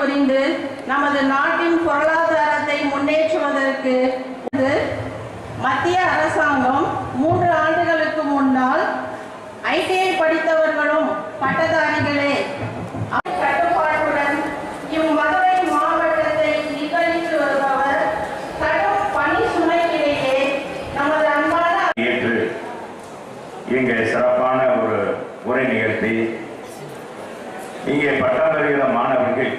புரிந்து நமது நாட்டின் பொருளாதாரத்தை முன்னேற்றுவதற்கு இது மத்திய அரசாங்கம் மூன்று ஆண்டுகளுக்கு முன்னால் ஐடிஐ படித்தவர்களும் பட்டதாரிகளே கட்டுப்பாட்டுடன் இம்மதுரை மாவட்டத்தை நிர்வகித்து வருபவர் கடும் பணி சுமைக்கிடையே நமது அன்பான ஏற்று இங்கே சிறப்பான ஒரு உரை நிகழ்த்தி இங்கே பட்டம் பெறுகிற மாணவர்கள்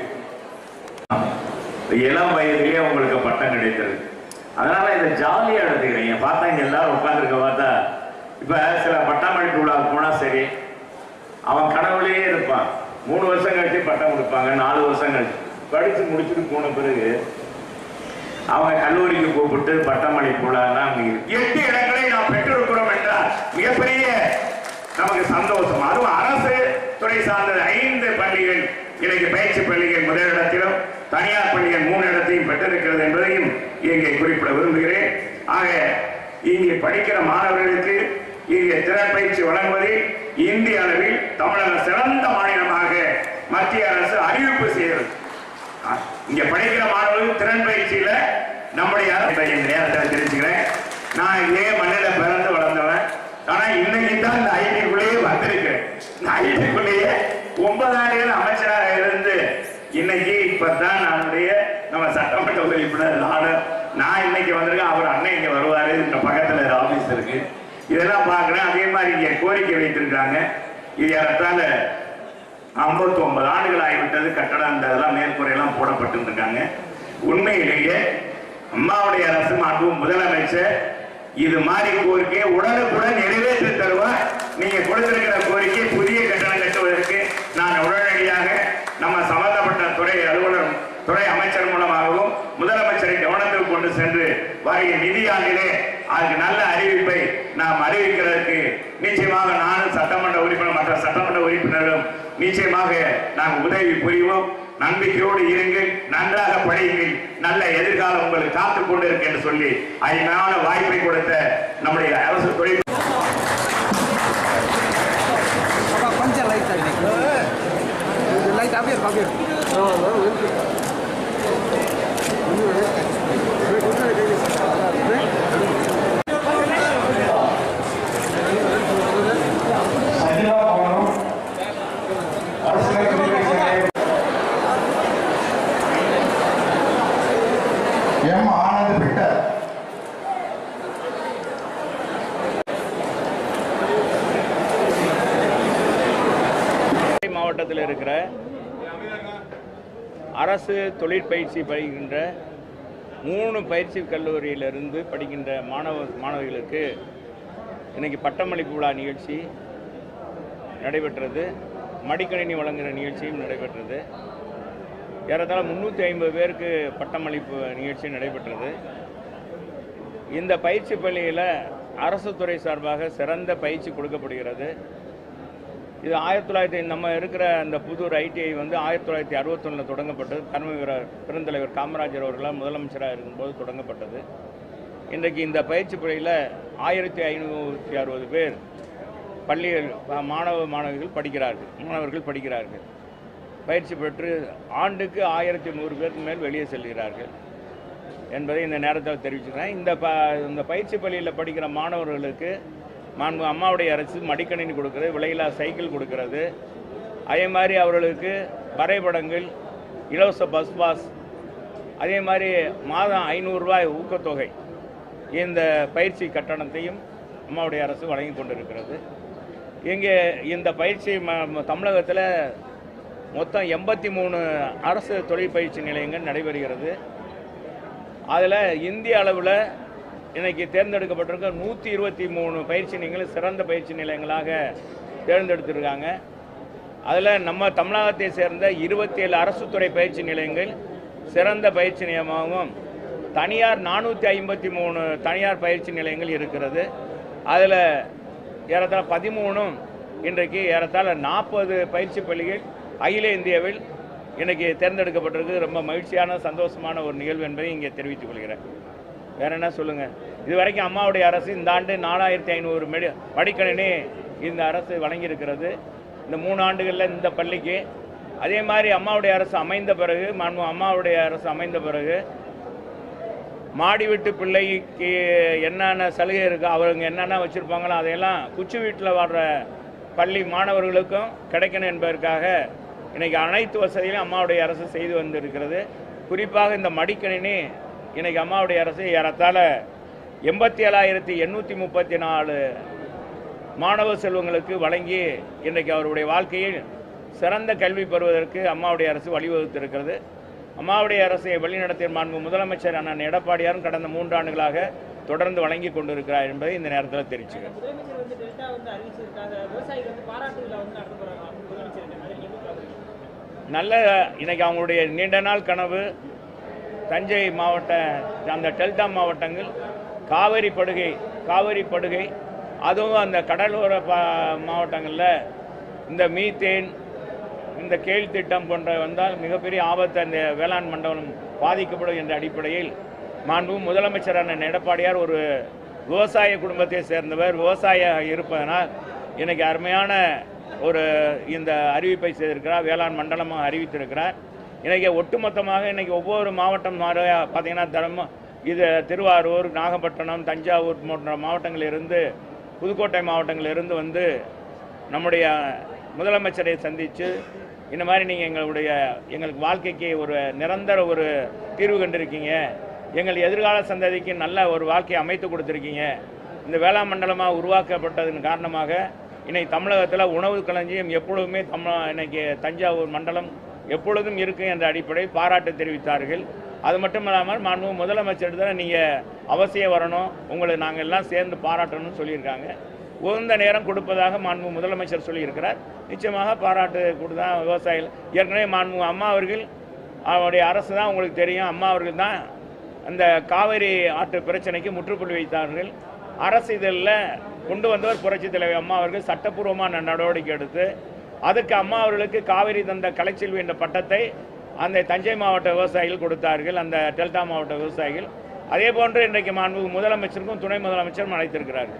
இளம் வயதிலேயே உங்களுக்கு பட்டம் கிடைத்தது அதனால இதை ஜாலியா எடுத்துக்கிறீங்க பார்த்தா இங்க எல்லாரும் உட்காந்துருக்க பார்த்தா இப்ப சில பட்டமளிப்பு விழாவுக்கு போனா சரி அவன் கனவுலயே இருப்பான் மூணு வருஷம் கழிச்சு பட்டம் கொடுப்பாங்க நாலு வருஷம் கழிச்சு படிச்சு முடிச்சுட்டு போன பிறகு அவங்க கல்லூரிக்கு கூப்பிட்டு பட்டமளிப்பு விழான்னா அங்க எட்டு இடங்களை நாம் பெற்றிருக்கிறோம் என்றால் மிகப்பெரிய நமக்கு சந்தோஷம் அதுவும் அரசு துறை சார்ந்த ஐந்து பள்ளிகள் இன்னைக்கு பயிற்சி பள்ளிகள் முதலிடத்திலும் தனியார் பள்ளிகள் மூணு இடத்தையும் பெற்றிருக்கிறது என்பதையும் இங்கே குறிப்பிட விரும்புகிறேன் ஆக இங்கே படிக்கிற மாணவர்களுக்கு இங்கே திறப்பயிற்சி வழங்குவதில் இந்திய அளவில் தமிழகம் சிறந்த மாநிலமாக மத்திய அரசு அறிவிப்பு செய்கிறது இங்க படிக்கிற மாணவர்கள் திறன் பயிற்சியில நம்முடைய அரசு இந்த நேரத்தில் தெரிஞ்சுக்கிறேன் நான் இதே மண்ணில பிறந்து வளர்ந்தவன் ஆனா இன்னைக்கு தான் இந்த ஐடிக்குள்ளேயே வந்திருக்கிறேன் இந்த ஐடிக்குள்ளேயே ஒன்பதாயிரம் அமைச்சராக இருந்து இன்னைக்கு இப்பதான் நம்முடைய நம்ம சட்டமன்ற உறுப்பினர் நாடு நான் இன்னைக்கு வந்திருக்கேன் அவர் அண்ணன் இங்க வருவாரு இந்த பக்கத்துல ஆபீஸ் இருக்கு இதெல்லாம் பார்க்கிறேன் அதே மாதிரி இங்க கோரிக்கை வைத்திருக்காங்க இது ஏறத்தாழ 59 ஒன்பது ஆண்டுகள் ஆகிவிட்டது கட்டடம் இந்த இதெல்லாம் மேற்கூரையெல்லாம் போடப்பட்டு இருக்காங்க உண்மையிலேயே அம்மாவுடைய அரசு மாற்றும் முதலமைச்சர் இது மாதிரி கோரிக்கையை உடனுக்குடன் நிறைவேற்றி தருவார் நீங்க கொடுத்திருக்கிற கோரிக்கை புதிய கட்டணம் கட்டுவதற்கு நான் உடனடியாக நம்ம சம்பந்தப்பட்ட துறை அலுவலர் துறை அமைச்சர் மூலமாகவும் முதலமைச்சரை கவனத்தில் கொண்டு சென்று வருகிற நிதியாண்டிலே அதுக்கு நல்ல அறிவிப்பை நாம் அறிவிக்கிறதுக்கு நிச்சயமாக நானும் சட்டமன்ற உறுப்பினர் மற்ற சட்டமன்ற உறுப்பினர்களும் நிச்சயமாக நாங்கள் உதவி புரிவோம் நம்பிக்கையோடு இருங்கள் நன்றாக படியுங்கள் நல்ல எதிர்காலம் உங்களுக்கு காத்துக் கொண்டிருக்கு என்று சொல்லி அருமையான வாய்ப்பை கொடுத்த நம்முடைய அரசு துறை அப்பா, கொஞ்சம் லைட் லைட் அப்படியே இருக்கு, அப்படியே இருக்கு. சஜிதா பவனம் அரசியல் கல்விகளை எம் ஆனந்த் பிட்டர் கோவை மாவட்டத்தில் இருக்கிற அரசு தொழிற்பயிற்சி பயில்கின்ற மூணு பயிற்சி கல்லூரியிலிருந்து படிக்கின்ற மாணவ மாணவிகளுக்கு இன்னைக்கு பட்டமளிப்பு விழா நிகழ்ச்சி நடைபெற்றது மடிக்கணினி வழங்குகிற நிகழ்ச்சியும் நடைபெற்றது ஏறத்தாழ முந்நூற்றி ஐம்பது பேருக்கு பட்டமளிப்பு நிகழ்ச்சி நடைபெற்றது இந்த பயிற்சி பள்ளியில் அரசு துறை சார்பாக சிறந்த பயிற்சி கொடுக்கப்படுகிறது இது ஆயிரத்தி தொள்ளாயிரத்தி நம்ம இருக்கிற அந்த புதூர் ஐடிஐ வந்து ஆயிரத்தி தொள்ளாயிரத்தி அறுபத்தொன்னில் தொடங்கப்பட்டது கர்மவீர பெருந்தலைவர் காமராஜர் அவர்களால் முதலமைச்சராக இருக்கும்போது தொடங்கப்பட்டது இன்றைக்கு இந்த பயிற்சி பள்ளியில் ஆயிரத்தி ஐநூற்றி அறுபது பேர் பள்ளிகள் ப- மாணவ மாணவிகள் படிக்கிறார்கள் மாணவர்கள் படிக்கிறார்கள் பயிற்சி பெற்று ஆண்டுக்கு ஆயிரத்தி நூறு பேருக்கு மேல் வெளியே செல்கிறார்கள் என்பதை இந்த நேரத்தில் தெரிவிச்சுக்கிறேன் இந்த ப இந்த பயிற்சி பள்ளியில் படிக்கிற மாணவர்களுக்கு மாண்பு அம்மாவுடைய அரசு மடிக்கணினி கொடுக்கிறது விலையில்லா சைக்கிள் கொடுக்கிறது அதே மாதிரி அவர்களுக்கு வரைபடங்கள் இலவச பஸ் பாஸ் அதே மாதிரி மாதம் ஐநூறுரூவாய் ஊக்கத்தொகை இந்த பயிற்சி கட்டணத்தையும் அம்மாவுடைய அரசு வழங்கி கொண்டிருக்கிறது இங்கே இந்த பயிற்சி ம தமிழகத்தில் மொத்தம் எண்பத்தி மூணு அரசு தொழிற்பயிற்சி நிலையங்கள் நடைபெறுகிறது அதில் இந்திய அளவில் இன்னைக்கு தேர்ந்தெடுக்கப்பட்டிருக்க நூற்றி இருபத்தி மூணு பயிற்சி நிலையங்கள் சிறந்த பயிற்சி நிலையங்களாக தேர்ந்தெடுத்திருக்காங்க அதில் நம்ம தமிழகத்தை சேர்ந்த இருபத்தி ஏழு அரசு துறை பயிற்சி நிலையங்கள் சிறந்த பயிற்சி நிலையமாகவும் தனியார் நானூற்றி ஐம்பத்தி மூணு தனியார் பயிற்சி நிலையங்கள் இருக்கிறது அதில் ஏறத்தாழ பதிமூணும் இன்றைக்கு ஏறத்தாழ நாற்பது பயிற்சி பள்ளிகள் அகில இந்தியாவில் இன்னைக்கு தேர்ந்தெடுக்கப்பட்டிருக்கு ரொம்ப மகிழ்ச்சியான சந்தோஷமான ஒரு நிகழ்வு என்பதை இங்கே தெரிவித்துக் கொள்கிறேன் வேற என்ன சொல்லுங்க இது வரைக்கும் அம்மாவுடைய அரசு இந்த ஆண்டு நாலாயிரத்தி ஐநூறு மெடி மடிக்கணினி இந்த அரசு வழங்கியிருக்கிறது இந்த மூணு ஆண்டுகளில் இந்த பள்ளிக்கு அதே மாதிரி அம்மாவுடைய அரசு அமைந்த பிறகு மாண்பு அம்மாவுடைய அரசு அமைந்த பிறகு மாடி வீட்டு பிள்ளைக்கு என்னென்ன சலுகை இருக்கோ அவங்க என்னென்ன வச்சுருப்பாங்களோ அதையெல்லாம் குச்சி வீட்டில் வர்ற பள்ளி மாணவர்களுக்கும் கிடைக்கணும் என்பதற்காக இன்னைக்கு அனைத்து வசதிகளையும் அம்மாவுடைய அரசு செய்து வந்திருக்கிறது குறிப்பாக இந்த மடிக்கணினி இன்னைக்கு அம்மாவுடைய அரசு ஏறத்தாழ எண்பத்தி ஏழாயிரத்தி எண்ணூற்றி முப்பத்தி நாலு மாணவ செல்வங்களுக்கு வழங்கி இன்றைக்கு அவருடைய வாழ்க்கையில் சிறந்த கல்வி பெறுவதற்கு அம்மாவுடைய அரசு வழிவகுத்திருக்கிறது அம்மாவுடைய அரசை வழிநடத்திய மாண்பு முதலமைச்சர் அண்ணன் எடப்பாடியாரும் கடந்த மூன்று ஆண்டுகளாக தொடர்ந்து வழங்கி கொண்டிருக்கிறார் என்பதை இந்த நேரத்தில் தெரிவிச்சுக்கிறேன் முதலமைச்சர் வந்து டெல்டா வந்து அறிவிச்சிருக்காங்க விவசாயிகள் வந்து பாராட்டு விழா வந்து நடத்த போறாங்க முதலமைச்சர் அதை நீங்க எப்படி பாக்குறீங்க நல்ல இன்னைக்கு அவங்களுடைய நீண்ட நாள் கனவு தஞ்சை மாவட்ட அந்த டெல்டா மாவட்டங்கள் காவிரி படுகை காவிரி படுகை அதுவும் அந்த கடலோர பா மாவட்டங்களில் இந்த மீத்தேன் இந்த கேள் திட்டம் போன்ற வந்தால் மிகப்பெரிய ஆபத்து அந்த வேளாண் மண்டலம் பாதிக்கப்படும் என்ற அடிப்படையில் மாண்பு முதலமைச்சர் அண்ணன் எடப்பாடியார் ஒரு விவசாய குடும்பத்தை சேர்ந்தவர் விவசாய இருப்பதனால் இன்னைக்கு அருமையான ஒரு இந்த அறிவிப்பை செய்திருக்கிறார் வேளாண் மண்டலமாக அறிவித்திருக்கிறார் இன்னைக்கு ஒட்டுமொத்தமாக இன்னைக்கு ஒவ்வொரு மாவட்டம் மாற பார்த்தீங்கன்னா தர்ம இது திருவாரூர் நாகப்பட்டினம் தஞ்சாவூர் போன்ற மாவட்டங்களிலிருந்து புதுக்கோட்டை மாவட்டங்களிலிருந்து வந்து நம்முடைய முதலமைச்சரை சந்தித்து இந்த மாதிரி நீங்கள் எங்களுடைய எங்களுக்கு வாழ்க்கைக்கு ஒரு நிரந்தர ஒரு தீர்வு கண்டிருக்கீங்க எங்கள் எதிர்கால சந்ததிக்கு நல்ல ஒரு வாழ்க்கையை அமைத்து கொடுத்துருக்கீங்க இந்த வேளாண் மண்டலமாக உருவாக்கப்பட்டதன் காரணமாக இன்னைக்கு தமிழகத்தில் உணவு களஞ்சியம் எப்பொழுதுமே தமிழ இன்னைக்கு தஞ்சாவூர் மண்டலம் எப்பொழுதும் இருக்கும் என்ற அடிப்படையில் பாராட்டு தெரிவித்தார்கள் அது மட்டும் இல்லாமல் மாண்பு முதலமைச்சர் நீங்கள் அவசியம் வரணும் உங்களை நாங்கள் எல்லாம் சேர்ந்து பாராட்டணும்னு சொல்லியிருக்காங்க உகந்த நேரம் கொடுப்பதாக மாண்பு முதலமைச்சர் சொல்லியிருக்கிறார் நிச்சயமாக பாராட்டு கொடுத்தா விவசாயிகள் ஏற்கனவே மாண்பு அம்மா அவர்கள் அவருடைய அரசு தான் உங்களுக்கு தெரியும் அம்மா அவர்கள் தான் அந்த காவிரி ஆற்று பிரச்சனைக்கு முற்றுப்புள்ளி வைத்தார்கள் அரசு இதழில் கொண்டு வந்தவர் புரட்சித் தலைவர் அம்மா அவர்கள் சட்டப்பூர்வமான நடவடிக்கை எடுத்து அதுக்கு அம்மா அவர்களுக்கு காவிரி தந்த கலைச்செல்வி என்ற பட்டத்தை அந்த தஞ்சை மாவட்ட விவசாயிகள் கொடுத்தார்கள் அந்த டெல்டா மாவட்ட விவசாயிகள் அதே போன்று இன்றைக்கு மாண்பு முதலமைச்சருக்கும் துணை முதலமைச்சரும் அழைத்திருக்கிறார்கள்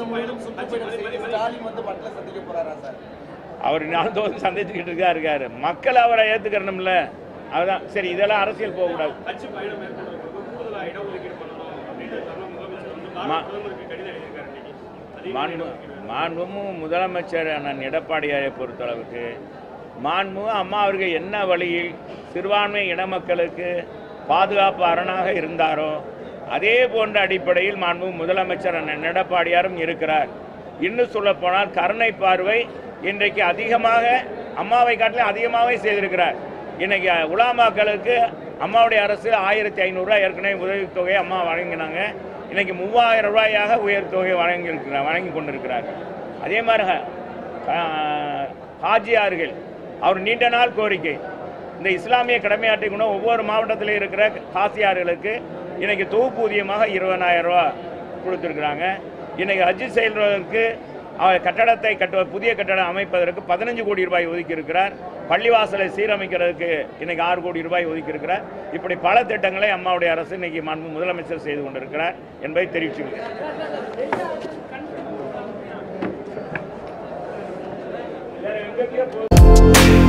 ஸ்டாலின் வந்து மக்களை சந்திக்க போறாரா சார் அவர் நாள்தோறும் சந்திச்சுக்கிட்டு இருக்கா இருக்காரு மக்கள் அவரை ஏற்றுக்கிறணும்ல அதுதான் சரி இதெல்லாம் அரசியல் போகக்கூடாது மா- மாண்பு மாண்பும் முதலமைச்சர் அண்ணன் எடப்பாடியாரை பொறுத்தளவுக்கு மாண்பு அம்மா அவர்கள் என்ன வழியில் சிறுபான்மை இன மக்களுக்கு பாதுகாப்பு அரணாக இருந்தாரோ அதே போன்ற அடிப்படையில் மாண்பு முதலமைச்சர் அண்ணன் எடப்பாடியாரும் இருக்கிறார் இன்னும் சொல்லப்போனால் கருணை பார்வை இன்றைக்கு அதிகமாக அம்மாவை காட்டிலும் அதிகமாகவே செய்திருக்கிறார் இன்னைக்கு உலாமாக்களுக்கு அம்மாவுடைய அரசு ஆயிரத்தி ஐநூறுரூவா ஏற்கனவே உதவித்தொகை அம்மா வழங்கினாங்க இன்னைக்கு மூவாயிரம் ரூபாயாக உயர்த்தொகை வழங்கியிருக்கிறார் வழங்கி கொண்டிருக்கிறார் அதே மாதிரி ஹ- ஆஹ், ஹாஜியார்கள் அவர் நீண்ட நாள் கோரிக்கை இந்த இஸ்லாமிய கடமையாற்றிக்கணும் ஒவ்வொரு மாவட்டத்தில் இருக்கிற ஹாசியார்களுக்கு இன்னைக்கு தொகுப்பூதியமாக இருபதாயிரம் ரூபா கொடுத்துருக்குறாங்க இன்னைக்கு ஹஜ்ஜு செல்வதற்கு அவர் கட்டடத்தை கட்டுவ புதிய கட்டடம் அமைப்பதற்கு பதினஞ்சு கோடி ரூபாய் ஒதுக்கி இருக்கிறார் பள்ளிவாசலை சீரமைக்கிறதுக்கு இன்னைக்கு ஆறு கோடி ரூபாய் ஒதுக்கி இருக்கிறார் இப்படி பல திட்டங்களை அம்மாவுடைய அரசு இன்னைக்கு மாண்பு முதலமைச்சர் செய்து கொண்டிருக்கிறார் என்பதை தெரிவிச்சுக்கிறேன் வேற எங்கேயோ போ-